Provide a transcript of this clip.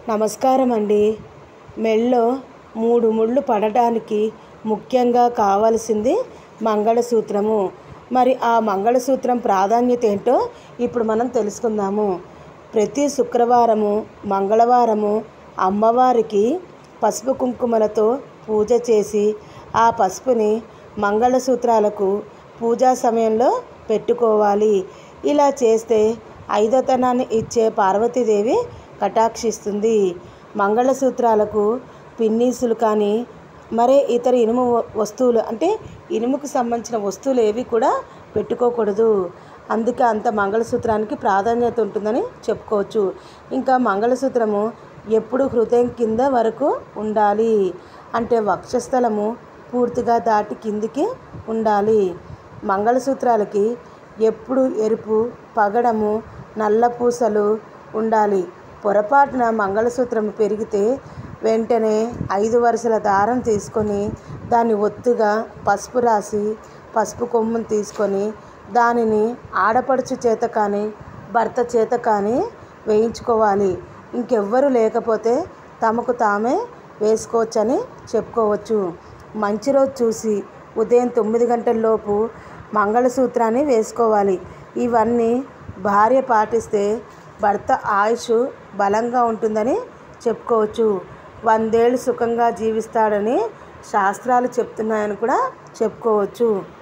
నమస్కారం అండి మెళ్ళో మూడు ముళ్ళు పడడానికి ముఖ్యంగా కావాల్సింది మంగళసూత్రము మరి ఆ మంగళసూత్రం ప్రాధాన్యత ఏంటో ఇప్పుడు మనం తెలుసుకుందాము ప్రతి శుక్రవారము మంగళవారము అమ్మవారికి పసుపు కుంకుమలతో పూజ చేసి ఆ పసుపుని మంగళసూత్రాలకు పూజా సమయంలో పెట్టుకోవాలి ఇలా చేస్తే ఐదోతనాన్ని ఇచ్చే పార్వతీదేవి కటాక్షిస్తుంది మంగళసూత్రాలకు పిన్నీసులు కానీ మరే ఇతర ఇనుము వ- వస్తువులు అంటే ఇనుముకు సంబంధించిన వస్తువులు ఏవి కూడా పెట్టుకోకూడదు అందుకే అంత మంగళసూత్రానికి ప్రాధాన్యత ఉంటుందని చెప్పుకోవచ్చు ఇంకా మంగళసూత్రము ఎప్పుడు హృదయం కింద వరకు ఉండాలి అంటే వక్షస్థలము పూర్తిగా దాటి కిందికి ఉండాలి మంగళసూత్రాలకి ఎప్పుడు ఎరుపు పగడము నల్ల పూసలు ఉండాలి పొరపాటున మంగళసూత్రం పెరిగితే వెంటనే ఐదు వరుసల దారం తీసుకొని దాన్ని ఒత్తుగా పసుపు రాసి పసుపు కొమ్మును తీసుకొని దానిని ఆడపడుచు చేత కానీ భర్త చేత కానీ వేయించుకోవాలి ఇంకెవ్వరు లేకపోతే తమకు తామే వేసుకోవచ్చని చెప్పుకోవచ్చు మంచి రోజు చూసి ఉదయం తొమ్మిది గంటల లోపు మంగళసూత్రాన్ని వేసుకోవాలి ఇవన్నీ భార్య పాటిస్తే భర్త ఆయుష్ బలంగా ఉంటుందని చెప్పుకోవచ్చు వందేళ్ళు సుఖంగా జీవిస్తాడని శాస్త్రాలు చెప్తున్నాయని కూడా చెప్పుకోవచ్చు